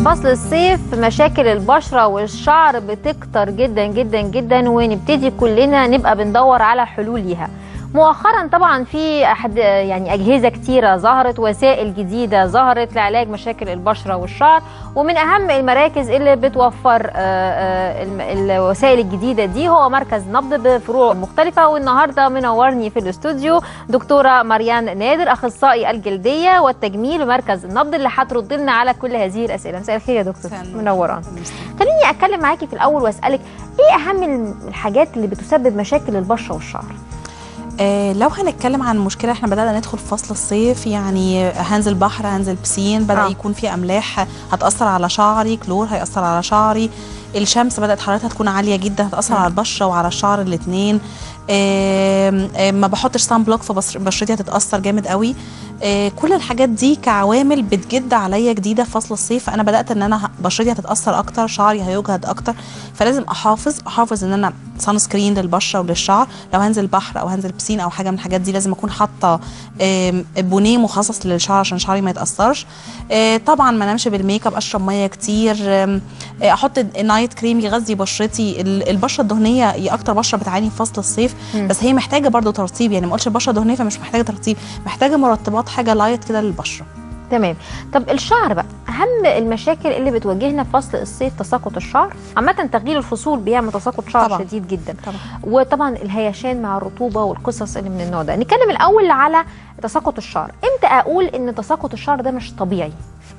فصل الصيف مشاكل البشرة والشعر بتكتر جدا جدا جدا ونبتدي كلنا نبقى بندور على حلول ليها مؤخرا طبعا في أحد يعني اجهزه كتيره ظهرت وسائل جديده ظهرت لعلاج مشاكل البشره والشعر ومن اهم المراكز اللي بتوفر آه، آه، الم- الوسائل الجديده دي هو مركز نبض بفروع مختلفه والنهارده منورني في الاستوديو دكتوره مريان نادر اخصائي الجلديه والتجميل بمركز النبض اللي هترد لنا على كل هذه الاسئله مساء الخير يا دكتور مساء النور. منوران خليني اتكلم معاكي في الاول واسالك ايه اهم الحاجات اللي بتسبب مشاكل البشره والشعر آه لو هنتكلم عن مشكله احنا بدانا ندخل في فصل الصيف يعني هنزل بحر هنزل بسين بدا آه. آه. يكون في املاح هتاثر على شعري كلور هياثر على شعري الشمس بدات حرارتها تكون عاليه جدا هتاثر على البشره وعلى الشعر الاثنين ما بحطش سان بلوك فبشرتي هتتاثر جامد قوي آه، كل الحاجات دي كعوامل بتجد عليا جديده في فصل الصيف فانا بدات ان انا ه- بشرتي هتتاثر اكتر شعري هيجهد اكتر فلازم احافظ احافظ ان انا سان سكرين للبشره وللشعر لو هنزل بحر او هنزل بسين او حاجه من الحاجات دي لازم اكون حاطه آم، بونيه مخصص للشعر عشان شعري ما يتاثرش آه، طبعا ما انامش بالميك اب اشرب ميه كتير آم، آه، احط نايت كريم يغذي بشرتي ال- البشره الدهنيه هي اكتر بشره بتعاني في فصل الصيف مم. بس هي محتاجه برضو ترطيب يعني ما اقولش البشره دهنيه فمش محتاجه ترطيب محتاجه مرطبات حاجه لايت كده للبشره تمام طب الشعر بقى اهم المشاكل اللي بتواجهنا في فصل الصيف تساقط الشعر عامه تغيير الفصول بيعمل تساقط شعر طبعاً. شديد جدا طبعا وطبعا الهيشان مع الرطوبه والقصص اللي من النوع ده نتكلم الاول على تساقط الشعر امتى اقول ان تساقط الشعر ده مش طبيعي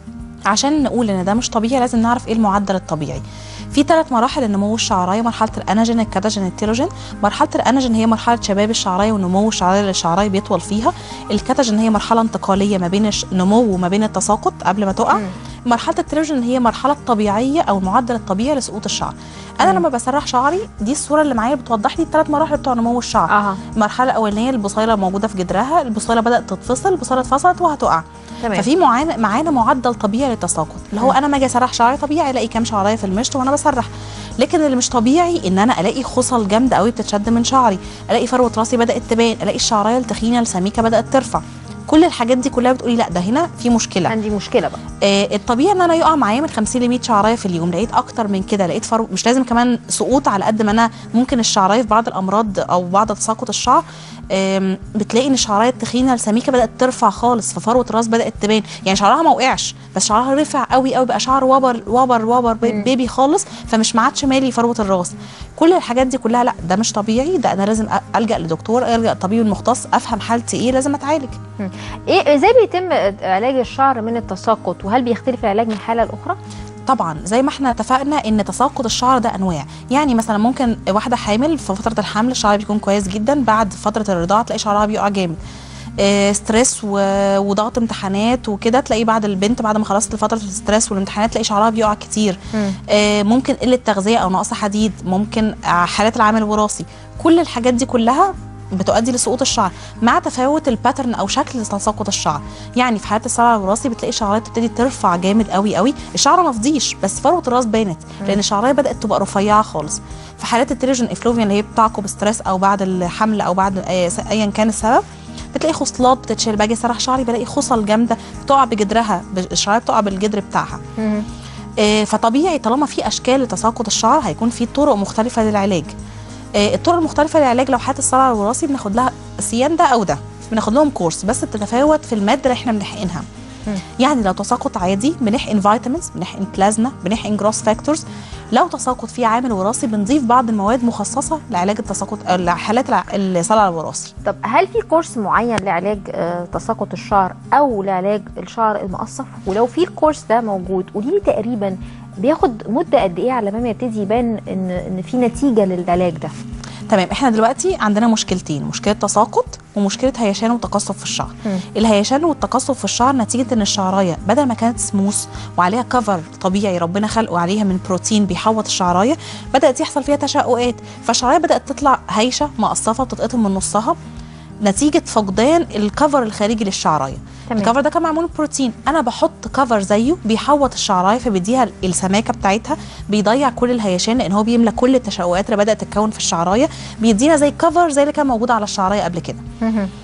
عشان نقول ان ده مش طبيعي لازم نعرف ايه المعدل الطبيعي في ثلاث مراحل النمو الشعرايه مرحله الاناجين الكاتاجين التيروجين مرحله الاناجين هي مرحله شباب الشعرايه ونمو الشعرايه اللي الشعرايه بيطول فيها الكاتاجين هي مرحله انتقاليه ما بين الش- النمو وما بين التساقط قبل ما تقع مم. مرحله التيروجين هي المرحله الطبيعيه او المعدل الطبيعي لسقوط الشعر انا مم. لما بسرح شعري دي الصوره اللي معايا بتوضح لي الثلاث مراحل بتوع نمو الشعر اها المرحله الاولانيه البصيله موجوده في جدرها البصيله بدات تتفصل البصيله اتفصلت وهتقع تمام ففي معانا معانا معدل طبيعي للتساقط اللي هو مم. انا ما اجي اسرح شعري طبيعي الاقي كام شعرايه في المشط وانا بسرح لكن اللي مش طبيعي ان انا الاقي خصل جامده قوي بتتشد من شعري الاقي فروه راسي بدات تبان الاقي الشعرايه التخينه السميكه بدات ترفع كل الحاجات دي كلها بتقولي لا ده هنا في مشكله عندي مشكله بقى آه الطبيعي ان انا يقع معايا من 50 ل 100 شعرايه في اليوم لقيت اكتر من كده لقيت فرو مش لازم كمان سقوط على قد ما انا ممكن الشعرايه في بعض الامراض او بعض تساقط الشعر آم، بتلاقي ان الشعرايه التخينه السميكه بدات ترفع خالص ففروه الراس بدات تبان يعني شعرها ما وقعش بس شعرها رفع قوي قوي بقى شعر وبر وبر وبر بي- مم. بيبي خالص فمش ما عادش مالي فروه الراس كل الحاجات دي كلها لا ده مش طبيعي ده انا لازم أ- الجا لدكتور الجا لطبيب المختص افهم حالتي ايه لازم اتعالج ايه ازاي بيتم علاج الشعر من التساقط وهل بيختلف العلاج من حاله لاخرى طبعا زي ما احنا اتفقنا ان تساقط الشعر ده انواع يعني مثلا ممكن واحده حامل في فتره الحمل الشعر بيكون كويس جدا بعد فتره الرضاعه تلاقي شعرها بيقع جامد آه، ستريس و- وضغط امتحانات وكده تلاقي بعد البنت بعد ما خلصت فتره الستريس والامتحانات تلاقي شعرها بيقع كتير آه، ممكن قله تغذيه او نقص حديد ممكن آه، حالات العامل الوراثي كل الحاجات دي كلها بتؤدي لسقوط الشعر مع تفاوت الباترن او شكل تساقط الشعر يعني في حالات الصلع الوراثي بتلاقي شعرات تبتدي ترفع جامد قوي قوي الشعر ما فضيش بس فروه الراس بانت لان الشعريه بدات تبقى رفيعه خالص في حالات التريجن افلوفيان اللي هي بتعقب ستريس او بعد الحمل او بعد آه، ايا كان السبب بتلاقي خصلات بتتشال باجي اسرح شعري بلاقي خصل جامده بتقع بجدرها الشعريه بتقع بالجدر بتاعها مم. آه، فطبيعي طالما في اشكال لتساقط الشعر هيكون في طرق مختلفه للعلاج آه، الطرق المختلفه للعلاج لو حالة الصلع الوراثي بناخد لها سيان ده او ده بناخد لهم كورس بس بتتفاوت في الماده اللي احنا بنحقنها مم. يعني لو تساقط عادي بنحقن فيتامينز بنحقن بلازما بنحقن جروس فاكتورز لو تساقط فيه عامل وراثي بنضيف بعض المواد مخصصه لعلاج التساقط آه، لحالات الع- الصلع الوراثي طب هل في كورس معين لعلاج آه، تساقط الشعر او لعلاج الشعر المقصف ولو في الكورس ده موجود قولي لي تقريبا بياخد مده قد ايه على ما يبتدي يبان ان ان في نتيجه للعلاج ده تمام احنا دلوقتي عندنا مشكلتين مشكله تساقط ومشكله هيشان وتقصف في الشعر مم. الهيشان والتقصف في الشعر نتيجه ان الشعرايه بدل ما كانت سموث وعليها كفر طبيعي ربنا خلقه عليها من بروتين بيحوط الشعرايه بدات يحصل فيها تشققات فالشعرايه بدات تطلع هيشه مقصفه بتتقطم من نصها نتيجه فقدان الكفر الخارجي للشعرايه تمام. الكفر ده كان معمول من بروتين انا بحط كفر زيه بيحوط الشعرايه فبيديها السماكه بتاعتها بيضيع كل الهيشان لان هو بيملى كل التشققات اللي بدات تتكون في الشعرايه بيدينا زي كفر زي اللي كان موجود على الشعرايه قبل كده مهم.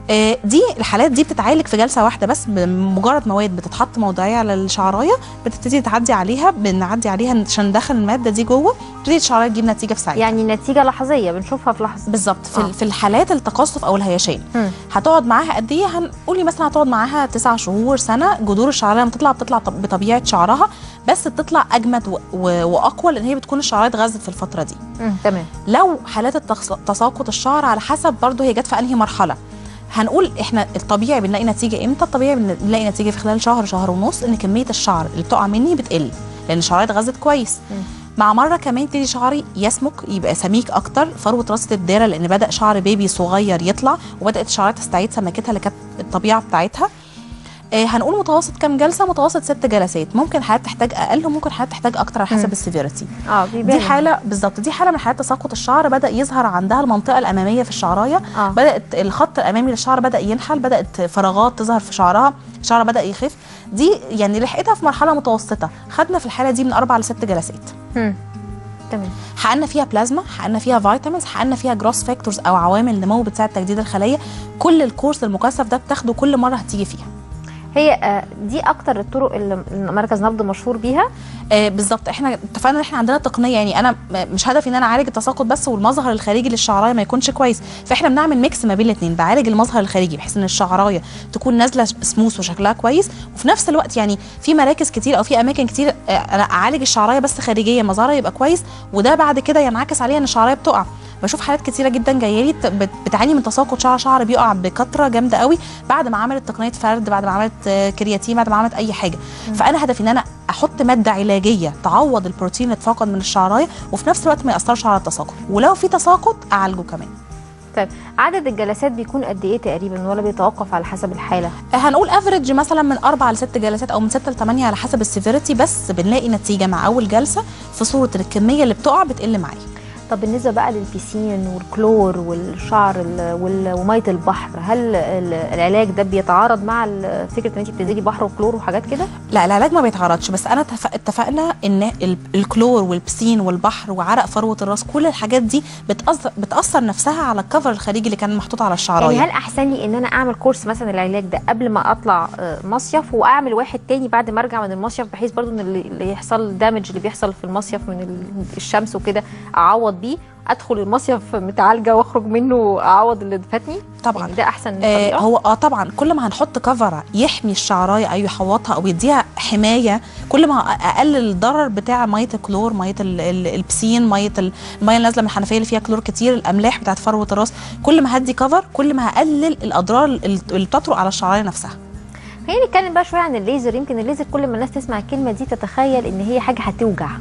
آه، دي الحالات دي بتتعالج في جلسه واحده بس بمجرد مواد بتتحط موضعيه على الشعرايه بتبتدي تعدي عليها بنعدي عليها عشان ندخل الماده دي جوه تبتدي الشعرايه تجيب نتيجه في ساعتها يعني نتيجه لحظيه بنشوفها في لحظه بالظبط في, آه. آه. في الحالات التقصف او الهيشان مم. هتقعد معاها قد ايه هنقولي مثلا هتقعد معاها تسع شهور سنه جذور الشعريه لما تطلع بتطلع طب- بطبيعه شعرها بس بتطلع اجمد و... و... واقوى لان هي بتكون الشعريه اتغذت في الفتره دي مم. تمام لو حالات التخص... تساقط الشعر على حسب برضه هي جت في انهي مرحله هنقول احنا الطبيعي بنلاقي نتيجه امتى الطبيعي بن- بنلاقي نتيجه في خلال شهر شهر ونص ان كميه الشعر اللي بتقع مني بتقل لان شعري اتغذت كويس مم. مع مره كمان يبتدي شعري يسمك يبقى سميك اكتر فروه راس تتدارى لان بدا شعر بيبي صغير يطلع وبدات الشعريه تستعيد سمكتها اللي كانت الطبيعه بتاعتها آه هنقول متوسط كام جلسه متوسط ست جلسات ممكن حالات تحتاج اقل وممكن حالات تحتاج اكتر على مم. حسب السيفيريتي اه بيبان دي حاله بالظبط دي حاله من حالات تساقط الشعر بدا يظهر عندها المنطقه الاماميه في الشعرايه اه بدات الخط الامامي للشعر بدا ينحل بدات فراغات تظهر في شعرها شعرها بدا يخف دي يعني لحقتها في مرحله متوسطه خدنا في الحاله دي من اربع لست جلسات مم. تمام حققنا فيها بلازما حققنا فيها فيتامينز حققنا فيها جروس فاكتورز او عوامل نمو بتساعد تجديد الخليه كل الكورس المكثف ده بتاخده كل مره هتيجي فيها هي آه، دي اكتر الطرق اللي مركز نبض مشهور بيها آه بالظبط احنا اتفقنا ان احنا عندنا تقنيه يعني انا م- مش هدفي ان انا اعالج التساقط بس والمظهر الخارجي للشعرايه ما يكونش كويس فاحنا بنعمل ميكس ما بين الاثنين بعالج المظهر الخارجي بحيث ان الشعرايه تكون نازله سموث وشكلها كويس وفي نفس الوقت يعني في مراكز كتير او في اماكن كتير آه، انا اعالج الشعرايه بس خارجيا مظهرها يبقى كويس وده بعد كده ينعكس عليها ان الشعرايه بتقع بشوف حالات كتيره جدا جايه لي بت- بت- بتعاني من تساقط شعر شعر بيقع بكثره جامده قوي بعد ما عملت تقنيه فرد بعد ما عملت آه، كرياتين بعد ما عملت اي حاجه فانا هدفي ان انا احط ماده علاجيه تعوض البروتين اللي اتفقد من الشعرايه وفي نفس الوقت ما ياثرش على التساقط ولو في تساقط اعالجه كمان طيب عدد الجلسات بيكون قد ايه تقريبا ولا بيتوقف على حسب الحاله هنقول افريج مثلا من اربع لست جلسات او من سته لثمانيه على حسب السيفيريتي بس بنلاقي نتيجه مع اول جلسه في صوره إن الكميه اللي بتقع بتقل معايا طب بالنسبه بقى للبيسين والكلور والشعر ال- وال- وميه البحر هل ال- العلاج ده بيتعارض مع ال- فكره ان انت بتنزلي بحر وكلور وحاجات كده لا العلاج ما بيتعرضش بس انا اتفق- اتفقنا ان ال- الكلور والبسين والبحر وعرق فروه الراس كل الحاجات دي بتاثر بتاثر نفسها على الكفر الخارجي اللي كان محطوط على الشعرايه يعني هل احسن لي ان انا اعمل كورس مثلا العلاج ده قبل ما اطلع آه، مصيف واعمل واحد تاني بعد ما ارجع من المصيف بحيث برضو ان اللي اللي يحصل الدامج اللي بيحصل في المصيف من ال- الشمس وكده اعوض بيه ادخل المصيف متعالجه واخرج منه اعوض اللي فاتني طبعا يعني ده احسن آه طريقة؟ هو اه طبعا كل ما هنحط كفر يحمي الشعرايه او يحوطها او يديها حمايه كل ما اقلل الضرر بتاع ميه الكلور ميه ال- ال- البسين ميه ال- الميه اللي نازله من الحنفيه اللي فيها كلور كتير الاملاح بتاعت فروه الراس كل ما هدي كفر كل ما هقلل الاضرار ال- اللي بتطرق على الشعرايه نفسها خلينا نتكلم بقى شويه عن الليزر يمكن الليزر كل ما الناس تسمع الكلمه دي تتخيل ان هي حاجه هتوجع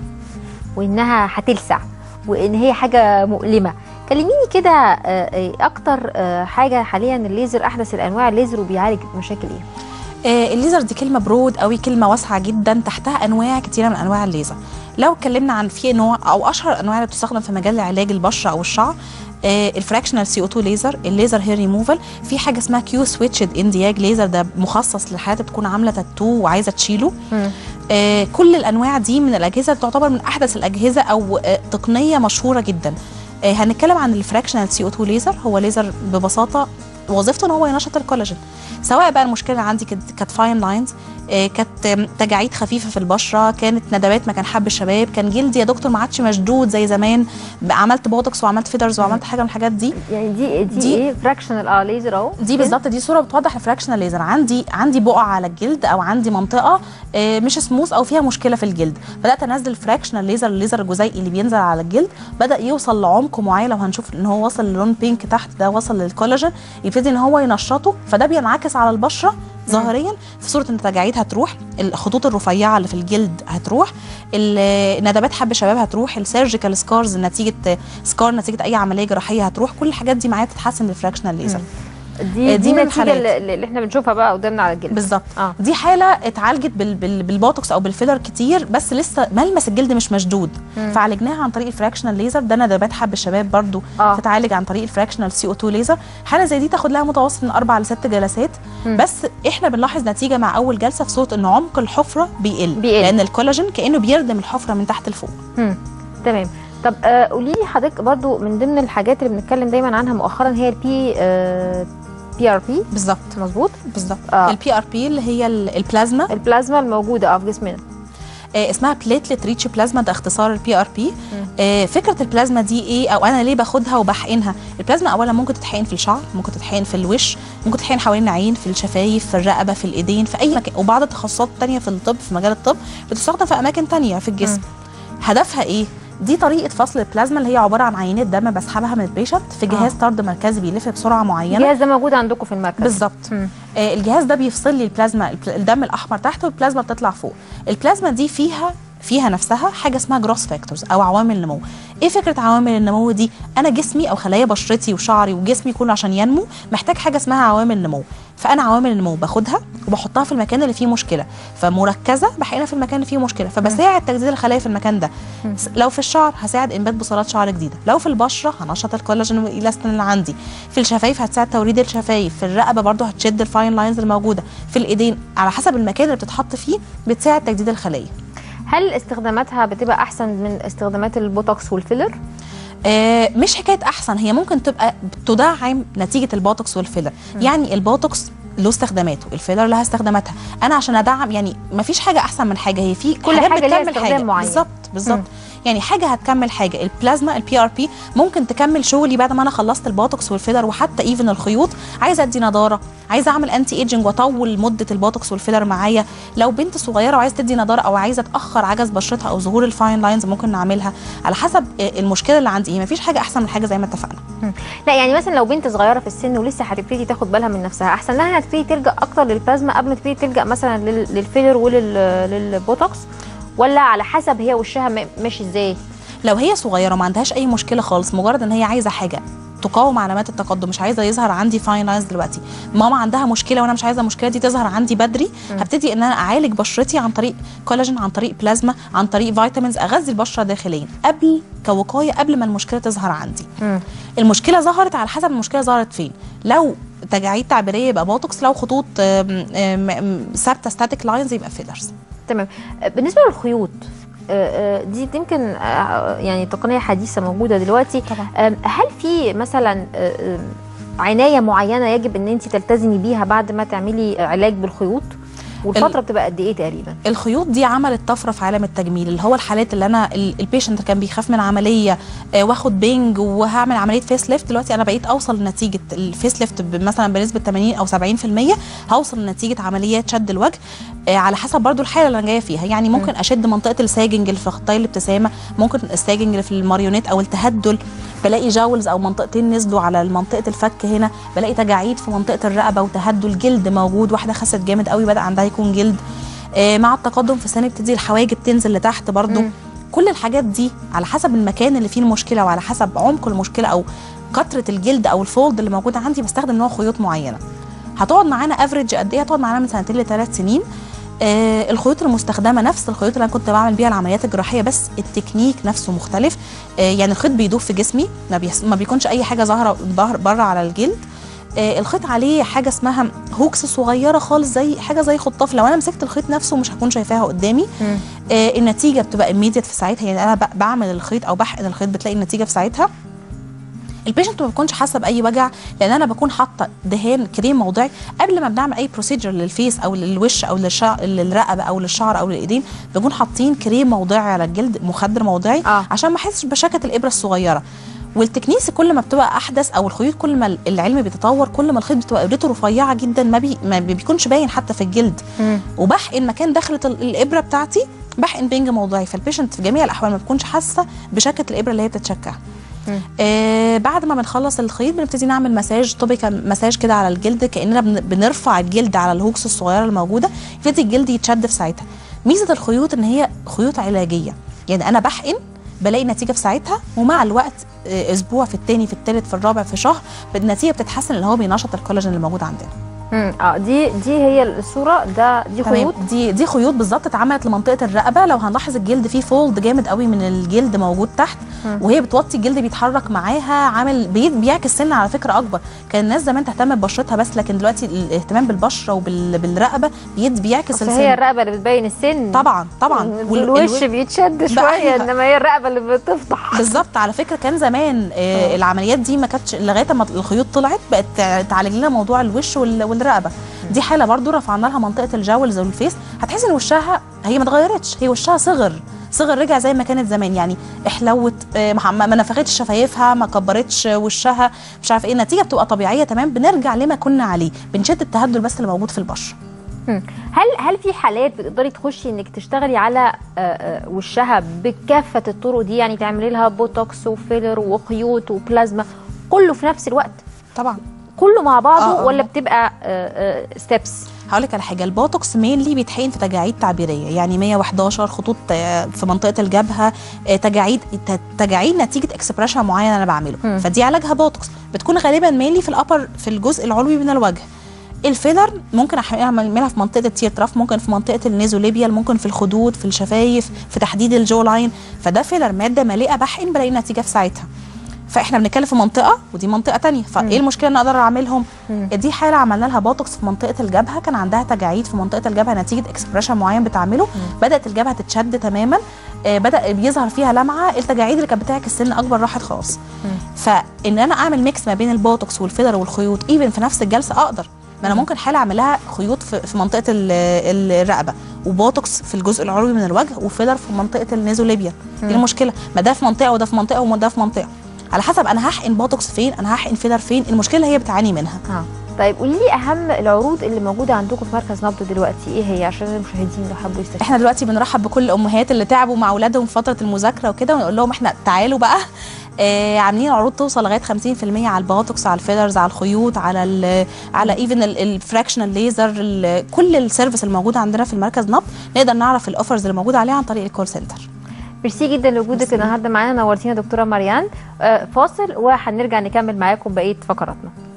وانها هتلسع وان هي حاجه مؤلمه كلميني كده آه، آه، اكتر آه، حاجه حاليا الليزر احدث الانواع الليزر وبيعالج مشاكل ايه آه، الليزر دي كلمه برود قوي كلمه واسعه جدا تحتها انواع كتيره من انواع الليزر لو اتكلمنا عن في نوع او اشهر الانواع اللي بتستخدم في مجال علاج البشره او الشعر آه، الفراكشنال سي او 2 ليزر الليزر هير ريموفال في حاجه اسمها كيو سويتشد اندياج ليزر ده مخصص للحالات اللي تكون عامله تاتو وعايزه تشيله آه، كل الانواع دي من الاجهزه تعتبر من احدث الاجهزه او آه، تقنيه مشهوره جدا آه، هنتكلم عن الفراكشنال سي او 2 ليزر هو ليزر ببساطه وظيفته ان هو ينشط الكولاجين سواء بقى المشكله عندي كانت كانت فاين لاينز كانت آم، تجاعيد خفيفه في البشره كانت ندبات مكان حب الشباب كان جلدي يا دكتور ما عادش مشدود زي زمان بقى عملت بوتوكس وعملت فيدرز وعملت حاجه من الحاجات دي يعني دي دي, دي- ايه فراكشنال اه ليزر اهو دي بالظبط دي صوره بتوضح الفراكشنال ليزر عندي عندي بقع على الجلد او عندي منطقه آه، مش سموث او فيها مشكله في الجلد بدات انزل فراكشنال ليزر الليزر الجزيئي اللي بينزل على الجلد بدا يوصل لعمق معين لو هنشوف ان هو وصل للون بينك تحت ده وصل للكولاجين يبتدي ان هو ينشطه فده بينعكس على البشره ظاهريا في صوره ان التجاعيد هتروح الخطوط الرفيعه اللي في الجلد هتروح ال- ندبات حب الشباب هتروح السيرجيكال سكارز نتيجه سكار نتيجه اي عمليه جراحيه هتروح كل الحاجات دي معايا بتتحسن بالفراكشنال ليزر دي آه، دي دي من النتيجه الحالات. اللي, اللي احنا بنشوفها بقى قدامنا على الجلد بالظبط اه دي حاله اتعالجت بال بال بالبوتوكس او بالفيلر كتير بس لسه ملمس الجلد مش مشدود مم. فعالجناها عن طريق الفراكشنال ليزر ده ندبات حب الشباب برضو اه تتعالج عن طريق الفراكشنال سي او 2 ليزر حاله زي دي تاخد لها متوسط من اربع لست جلسات مم. بس احنا بنلاحظ نتيجه مع اول جلسه في صوره ان عمق الحفره بيقل, بيقل. لان الكولاجين كانه بيردم الحفره من تحت لفوق مم. تمام طب آه، قولي لي حضرتك برضو من ضمن الحاجات اللي بنتكلم دايما عنها مؤخرا هي البي آه بي ار بي بالظبط مظبوط بالظبط آه. البي ار بي اللي هي ال- البلازما البلازما الموجوده اه في جسمنا آه، اسمها بليتلت ريتش بلازما ده اختصار البي ار بي فكره البلازما دي ايه او انا ليه باخدها وبحقنها البلازما اولا ممكن تتحقن في الشعر ممكن تتحقن في الوش ممكن تتحقن حوالين العين في الشفايف في الرقبه في الايدين في اي مكان وبعض التخصصات التانية في الطب في مجال الطب بتستخدم في اماكن تانية في الجسم هدفها ايه دي طريقه فصل البلازما اللي هي عباره عن عينات دم بسحبها من البيشنت في جهاز طرد مركزي بيلف بسرعه معينه الجهاز ده موجود عندكم في المركز بالظبط مم. آه، الجهاز ده بيفصل لي البلازما البل- الدم الاحمر تحت والبلازما بتطلع فوق البلازما دي فيها فيها نفسها حاجه اسمها جروس فاكتورز او عوامل النمو ايه فكره عوامل النمو دي انا جسمي او خلايا بشرتي وشعري وجسمي كله عشان ينمو محتاج حاجه اسمها عوامل نمو فانا عوامل النمو باخدها وبحطها في المكان اللي فيه مشكله فمركزه بحقنها في المكان اللي فيه مشكله فبساعد تجديد الخلايا في المكان ده س- لو في الشعر هساعد انبات بصيلات شعر جديده لو في البشره هنشط الكولاجين والالاستين اللي عندي في الشفايف هتساعد توريد الشفايف في الرقبه برضو هتشد الفاين لاينز الموجوده في الايدين على حسب المكان اللي بتتحط فيه بتساعد تجديد الخليه هل استخداماتها بتبقى احسن من استخدامات البوتوكس والفيلر آه، مش حكايه احسن هي ممكن تبقى تدعم نتيجه البوتوكس والفيلر يعني البوتوكس له استخداماته الفيلر لها استخداماتها انا عشان ادعم يعني ما فيش حاجه احسن من حاجه هي في كل حاجات حاجة ليها بتكمل استخدام حاجه معين. بالظبط بالظبط مم. يعني حاجه هتكمل حاجه البلازما البي ار بي ممكن تكمل شغلي بعد ما انا خلصت البوتوكس والفيلر وحتى ايفن الخيوط عايزه ادي نضاره عايزه اعمل انتي ايجنج واطول مده البوتوكس والفيلر معايا لو بنت صغيره وعايزه تدي نضاره او عايزه تاخر عجز بشرتها او ظهور الفاين لاينز ممكن نعملها على حسب آه، المشكله اللي عندي ايه مفيش حاجه احسن من حاجه زي ما اتفقنا لا يعني مثلا لو بنت صغيره في السن ولسه هتبتدي تاخد بالها من نفسها احسن لها انها تبتدي تلجا اكتر للبلازما قبل ما تبتدي تلجا مثلا لل- للفيلر وللبوتوكس ولا على حسب هي وشها م- ماشي ازاي لو هي صغيره وما عندهاش اي مشكله خالص مجرد ان هي عايزه حاجه تقاوم علامات التقدم مش عايزه يظهر عندي فاين لاينز دلوقتي ماما عندها مشكله وانا مش عايزه المشكله دي تظهر عندي بدري هبتدي ان انا اعالج بشرتي عن طريق كولاجين عن طريق بلازما عن طريق فيتامينز اغذي البشره داخليا قبل كوقايه قبل ما المشكله تظهر عندي مم. المشكله ظهرت على حسب المشكله ظهرت فين لو تجاعيد تعبيريه يبقى بوتوكس لو خطوط آم، آم، آم، ثابته ستاتيك لاينز يبقى فيلرز تمام بالنسبه للخيوط آه، آه، دي يمكن آه، يعني تقنيه حديثه موجوده دلوقتي طبعا آم، هل في مثلا آه، آم، عنايه معينه يجب ان انت تلتزمي بيها بعد ما تعملي علاج بالخيوط والفتره بتبقى قد ايه تقريبا الخيوط دي عملت طفره في عالم التجميل اللي هو الحالات اللي انا ال- البيشنت كان بيخاف من عمليه آه، واخد بينج وهعمل عمليه فيس ليفت دلوقتي انا بقيت اوصل لنتيجه الفيس ليفت ب- مثلا بنسبه 80 او 70% هوصل لنتيجه عمليات شد الوجه آه، على حسب برضو الحاله اللي انا جايه فيها يعني ممكن اشد منطقه الساجنج اللي في خطي الابتسامه ممكن الساجنج اللي في الماريونيت او التهدل بلاقي جاولز او منطقتين نزلوا على منطقه الفك هنا بلاقي تجاعيد في منطقه الرقبه وتهدل جلد موجود واحده خست جامد قوي بدا عندها يكون جلد آه، مع التقدم في السن بتبتدي الحواجب تنزل لتحت برضو مم. كل الحاجات دي على حسب المكان اللي فيه المشكله وعلى حسب عمق المشكله او كتره الجلد او الفولد اللي موجوده عندي بستخدم نوع خيوط معينه هتقعد معانا افريج قد ايه هتقعد معانا من سنتين لثلاث سنين آه الخيوط المستخدمه نفس الخيوط اللي انا كنت بعمل بيها العمليات الجراحيه بس التكنيك نفسه مختلف آه يعني الخيط بيدوب في جسمي ما, بيحس ما بيكونش اي حاجه ظاهره بره بره على الجلد آه الخيط عليه حاجه اسمها هوكس صغيره خالص زي حاجه زي خطاف لو انا مسكت الخيط نفسه مش هكون شايفاها قدامي مم. آه النتيجه بتبقى immediate في ساعتها يعني انا ب- بعمل الخيط او بحقن الخيط بتلاقي النتيجه في ساعتها البيشنت ما بيكونش حاسه باي وجع لان انا بكون حاطه دهان كريم موضعي قبل ما بنعمل اي بروسيجر للفيس او للوش او للشعر للرقبه او للشعر او للايدين بنكون حاطين كريم موضعي على الجلد مخدر موضعي آه. عشان ما احسش بشكه الابره الصغيره والتكنيس كل ما بتبقى احدث او الخيوط كل ما العلم بيتطور كل ما الخيط بتبقى ابرته رفيعه جدا ما, بي ما بيكونش باين حتى في الجلد مم. وبحقن مكان دخلت ال- الابره بتاعتي بحقن بنج موضعي فالبيشنت في جميع الاحوال ما بتكونش حاسه بشكه الابره اللي هي بتتشكها مم. آه بعد ما بنخلص الخيط بنبتدي نعمل مساج توبيكال مساج كده على الجلد كاننا بن- بنرفع الجلد على الهوكس الصغيره الموجوده يبتدي الجلد يتشد في ساعتها ميزه الخيوط ان هي خيوط علاجيه يعني انا بحقن بلاقي نتيجه في ساعتها ومع الوقت آه، اسبوع في الثاني في الثالث في الرابع في شهر النتيجه بتتحسن اللي هو بينشط الكولاجين اللي موجود عندنا مم. اه دي دي هي الصوره ده دي تمام خيوط دي دي خيوط بالظبط اتعملت لمنطقه الرقبه لو هنلاحظ الجلد فيه فولد جامد قوي من الجلد موجود تحت مم. وهي بتوطي الجلد بيتحرك معاها عامل بي- بيعكس سن على فكره اكبر كان الناس زمان تهتم ببشرتها بس لكن دلوقتي الاهتمام بالبشره وبالرقبه بيد بيعكس اصل السن هي الرقبه اللي بتبين السن طبعا طبعا وال- الوش الو- بيتشد شويه بقى- انما هي الرقبه اللي بتفضح بالظبط على فكره كان زمان آه آه. العمليات دي ما كانتش لغايه ما الخيوط طلعت بقت تع- تعالج لنا موضوع الوش وال- والرقبه دي حاله برضو رفعنا لها منطقه الجولز والفيس هتحس ان وشها هي ما اتغيرتش هي وشها صغر صغر رجع زي ما كانت زمان يعني احلوت آه، ما ما نفختش شفايفها ما كبرتش وشها مش عارف ايه النتيجه بتبقى طبيعيه تمام بنرجع لما كنا عليه بنشد التهدل بس اللي موجود في البشره مم. هل هل في حالات بتقدري تخشي انك تشتغلي على آه، آه، وشها بكافه الطرق دي يعني تعملي لها بوتوكس وفيلر وخيوط وبلازما كله في نفس الوقت طبعا كله مع بعضه آه، آه. ولا بتبقى ستيبس هقول لك على حاجه البوتوكس مينلي بيتحقن في تجاعيد تعبيريه يعني 111 خطوط آه، في منطقه الجبهه آه، تجاعيد ت- تجاعيد نتيجه اكسبريشن معين انا بعمله مم. فدي علاجها بوتوكس بتكون غالبا مينلي في الابر في الجزء العلوي من الوجه الفيلر ممكن أح- اعملها في منطقه التير تراف ممكن في منطقه النيزوليبيال ممكن في الخدود في الشفايف في تحديد الجو لاين فده فيلر ماده مليئه بحقن بلاقي نتيجه في ساعتها فاحنا بنتكلم في منطقه ودي منطقه تانية فايه المشكله ان اقدر اعملها مم. دي حاله عملنا لها بوتوكس في منطقه الجبهه كان عندها تجاعيد في منطقه الجبهه نتيجه اكسبريشن معين بتعمله بدات الجبهه تتشد تماما آه، بدا بيظهر فيها لمعه التجاعيد اللي كانت بتعكس سن اكبر راحت خلاص فان انا اعمل ميكس ما بين البوتوكس والفيلر والخيوط ايفن في نفس الجلسه اقدر ما انا ممكن حاله اعمل لها خيوط في, في منطقه ال- الرقبه وبوتوكس في الجزء العلوي من الوجه وفيلر في منطقه النيزوليبيا دي المشكله ما ده في منطقه وده في منطقه وده في منطقه على حسب انا هحقن بوتوكس فين انا هحقن فيلر فين المشكله اللي هي بتعاني منها اه طيب قولي لي اهم العروض اللي موجوده عندكم في مركز نبض دلوقتي ايه هي عشان المشاهدين لو حبوا يستفيدوا احنا دلوقتي بنرحب بكل الامهات اللي تعبوا مع اولادهم في فتره المذاكره وكده ونقول لهم احنا تعالوا بقى آه عاملين عروض توصل لغايه 50% على البوتوكس على الفيلرز على الخيوط على ال على ايفن الفراكشنال ليزر كل السيرفيس الموجوده عندنا في المركز نبض نقدر نعرف الاوفرز اللي موجوده عليها عن طريق الكول سنتر ميرسي جدا لوجودك ميرسي. النهارده معانا نورتينا دكتوره مريان آه، فاصل وهنرجع نكمل معاكم بقيه فقراتنا